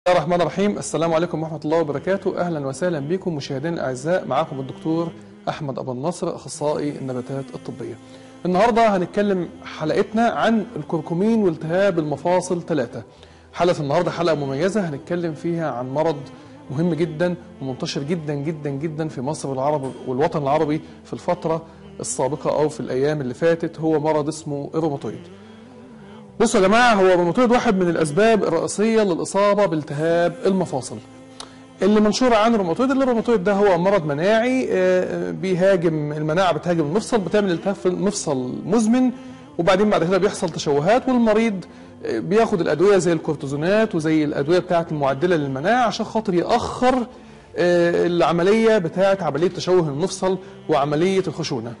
بسم الله الرحمن الرحيم السلام عليكم ورحمة الله وبركاته أهلا وسهلا بكم مشاهدينا الأعزاء معاكم الدكتور أحمد أبو النصر أخصائي النباتات الطبية النهاردة هنتكلم حلقتنا عن الكركمين والتهاب المفاصل ثلاثة حلقة النهاردة حلقة مميزة هنتكلم فيها عن مرض مهم جدا ومنتشر جدا جدا جدا في مصر والعرب والوطن العربي في الفترة السابقة أو في الأيام اللي فاتت هو مرض اسمه الروماتويد بصوا يا جماعه هو الروماتويد واحد من الاسباب الرئيسيه للاصابه بالتهاب المفاصل اللي منشور عن الروماتويد اللي الروماتويد ده هو مرض مناعي آه، بيهاجم المناعه بتهاجم المفصل بتعمل التهاب في المفصل مزمن وبعدين بعد كده بيحصل تشوهات والمريض آه، بياخد الادويه زي الكورتيزونات وزي الادويه بتاعه المعدله للمناعه عشان خاطر ياخر آه، العمليه بتاعه عمليه تشوه المفصل وعمليه الخشونه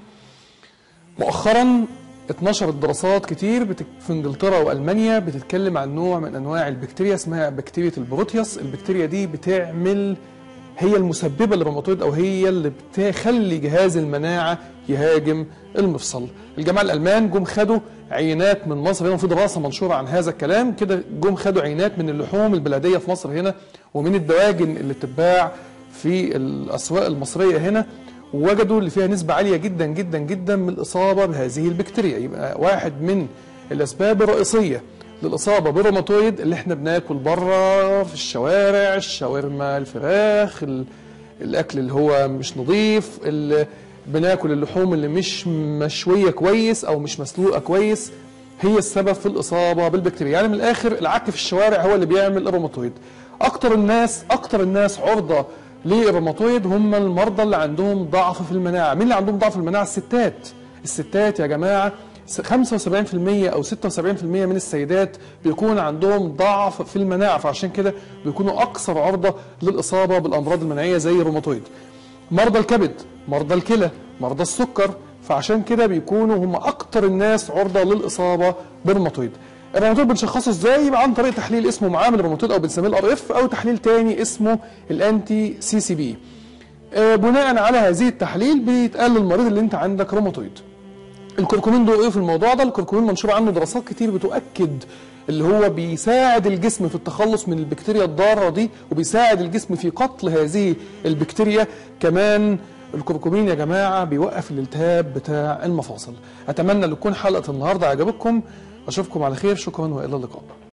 مؤخرا اتنشرت دراسات كتير بتك... في انجلترا والمانيا بتتكلم عن نوع من انواع البكتيريا اسمها بكتيريا البروتيوس البكتيريا دي بتعمل هي المسببه للروماتويد او هي اللي بتخلي جهاز المناعه يهاجم المفصل الجماعه الالمان جم خدوا عينات من مصر هنا في دراسه منشوره عن هذا الكلام كده جم خدوا عينات من اللحوم البلديه في مصر هنا ومن الدواجن اللي بتتباع في الاسواق المصريه هنا ووجدوا اللي فيها نسبة عالية جدا جدا جدا من الإصابة بهذه البكتيريا يبقى واحد من الأسباب الرئيسية للإصابة بالروماتويد اللي احنا بناكل بره في الشوارع الشاورما الفراخ ال- الأكل اللي هو مش نظيف اللي بناكل اللحوم اللي مش مشوية كويس أو مش مسلوقة كويس هي السبب في الإصابة بالبكتيريا يعني من الآخر العك في الشوارع هو اللي بيعمل الروماتويد أكتر الناس أكتر الناس عرضة للروماتويد هم المرضى اللي عندهم ضعف في المناعه، مين اللي عندهم ضعف في المناعه؟ الستات. الستات يا جماعه 75% او 76% من السيدات بيكون عندهم ضعف في المناعه فعشان كده بيكونوا اكثر عرضه للاصابه بالامراض المناعيه زي الروماتويد. مرضى الكبد، مرضى الكلى، مرضى السكر فعشان كده بيكونوا هم اكتر الناس عرضه للاصابه بالروماتويد. الروماتويد بنشخصه ازاي؟ يبقى عن طريق تحليل اسمه معامل الروماتويد او بنسميه الار اف او تحليل تاني اسمه الانتي سي سي بي. آه، بناء على هذه التحليل بيتقال للمريض اللي انت عندك روماتويد. الكركمين دول ايه في الموضوع ده؟ الكركمين منشور عنه دراسات كتير بتؤكد اللي هو بيساعد الجسم في التخلص من البكتيريا الضاره دي وبيساعد الجسم في قتل هذه البكتيريا كمان الكركمين يا جماعه بيوقف الالتهاب بتاع المفاصل. اتمنى ان تكون حلقه النهارده عجبتكم اشوفكم على خير شكرا والى اللقاء.